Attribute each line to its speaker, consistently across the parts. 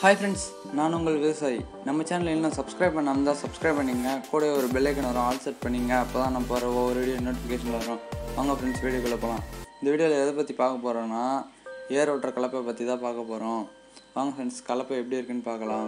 Speaker 1: hi friends நான் உங்கள் விவசாயி நம்ம சேனல் இன்னும் சப்ஸ்கிரைப் பண்ணாமல் தான் சப்ஸ்கிரைப் பண்ணிங்க கூட ஒரு பெல்லைக்கன் வரும் ஆல் செட் பண்ணிங்க அப்போ தான் நம்ம போகிற ஒவ்வொரு வீடியோ நோட்டிஃபிகேஷன் வரும் வாங்க ஃப்ரெண்ட்ஸ் வீடியோக்குள்ளே போகலாம் இந்த வீடியோவில் எதை பற்றி பார்க்க போகிறோன்னா ஏர் ஓட்டுற கலப்பை பற்றி தான் பார்க்க போகிறோம் வாங்க ஃப்ரெண்ட்ஸ் கலப்பை எப்படி இருக்குன்னு பார்க்கலாம்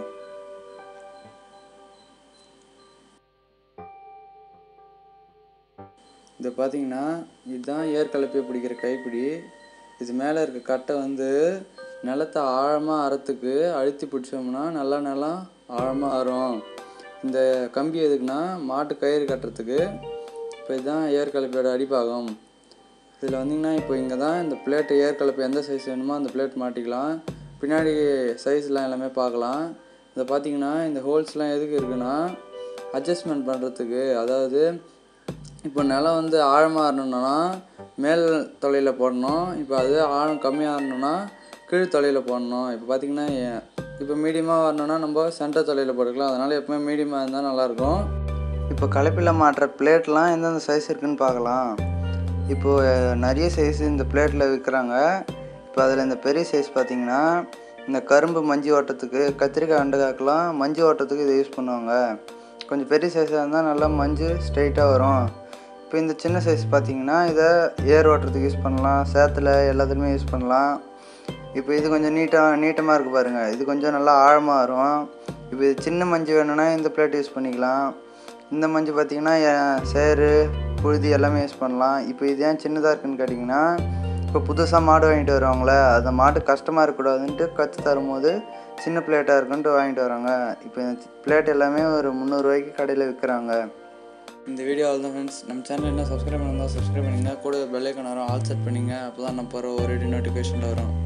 Speaker 1: இது பார்த்தீங்கன்னா இதுதான் ஏர் கலப்பையை பிடிக்கிற கைப்பிடி இது மேலே இருக்க கட்டை வந்து நிலத்தை ஆழமாக அறத்துக்கு அழுத்தி பிடிச்சோம்னா நல்லா நிலம் ஆழமாக அறும் இந்த கம்பி எதுக்குன்னா மாட்டு கயிறு கட்டுறதுக்கு இப்போ இதுதான் ஏர் கலப்பையோட அடிப்பாகம் இதில் வந்தீங்கன்னா இப்போ இங்கே தான் இந்த பிளேட்டு ஏர் கலப்பை எந்த சைஸ் வேணுமோ அந்த பிளேட் மாட்டிக்கலாம் பின்னாடி சைஸ்லாம் எல்லாமே பார்க்கலாம் இதை பார்த்தீங்கன்னா இந்த ஹோல்ஸ்லாம் எதுக்கு இருக்குன்னா அட்ஜஸ்ட்மெண்ட் பண்ணுறதுக்கு அதாவது இப்போ நிலம் வந்து ஆழமாக இருந்தோம்னா மேல் தொலையில் போடணும் இப்போ அது ஆழம் கம்மியாக இருந்தோம்னா கீழ் தொலையில் போடணும் இப்போ பார்த்தீங்கன்னா எ- இப்போ மீடியமாக வரணும்னா நம்ம சென்டர் தொலையில் போட்டுக்கலாம் அதனால் எப்பவுமே மீடியமாக இருந்தால் நல்லாயிருக்கும் இப்போ கலப்பில் மாட்டுற பிளேட்லாம் எந்தெந்த சைஸ் இருக்குன்னு பார்க்கலாம் இப்போது நிறைய சைஸ் இந்த பிளேட்டில் விற்கிறாங்க இப்போ அதில் இந்த பெரிய சைஸ் பார்த்தீங்கன்னா இந்த கரும்பு மஞ்சி ஓட்டத்துக்கு கத்திரிக்காய் அண்டக்காக்கெலாம் மஞ்சி ஓட்டத்துக்கு இதை யூஸ் பண்ணுவாங்க கொஞ்சம் பெரிய சைஸாக இருந்தால் நல்லா மஞ்சு ஸ்ட்ரைட்டாக வரும் இப்போ இந்த சின்ன சைஸ் பார்த்தீங்கன்னா இதை ஏர் ஓட்டுறதுக்கு யூஸ் பண்ணலாம் சேத்துல எல்லாத்துலேயுமே யூஸ் பண்ணலாம் இப்போ இது கொஞ்சம் நீட்டாக நீட்டமாக இருக்குது பாருங்கள் இது கொஞ்சம் நல்லா ஆழமாக வரும் இப்போ இது சின்ன மஞ்சு வேணும்னா இந்த பிளேட் யூஸ் பண்ணிக்கலாம் இந்த மஞ்சு பார்த்தீங்கன்னா எ- சேறு புழுதி எல்லாமே யூஸ் பண்ணலாம் இப்போ இது ஏன் சின்னதாக இருக்குன்னு கேட்டிங்கன்னா இப்போ புதுசாக மாடு வாங்கிட்டு வருவாங்களே அந்த மாடு கஷ்டமாக இருக்கக்கூடாதுன்ட்டு கற்று தரும்போது சின்ன பிளேட்டாக இருக்குன்ட்டு வாங்கிட்டு வராங்க இப்போ இந்த பிளேட் எல்லாமே ஒரு முந்நூறுரூவாய்க்கு கடையில் விற்கிறாங்க இந்த வீடியோ தான் ஃப்ரெண்ட்ஸ் நம்ம சேனல் என்ன சப்ஸ்கிரைப் பண்ணால் சப்ஸ்கிரைப் பண்ணிங்க கூட பெல்லைக்கன் வரும் ஆல் செட் பண்ணிங்க அப்போ தான் நான் போகிற ஒரு நோட்டிஃபிகேஷனில் வரும்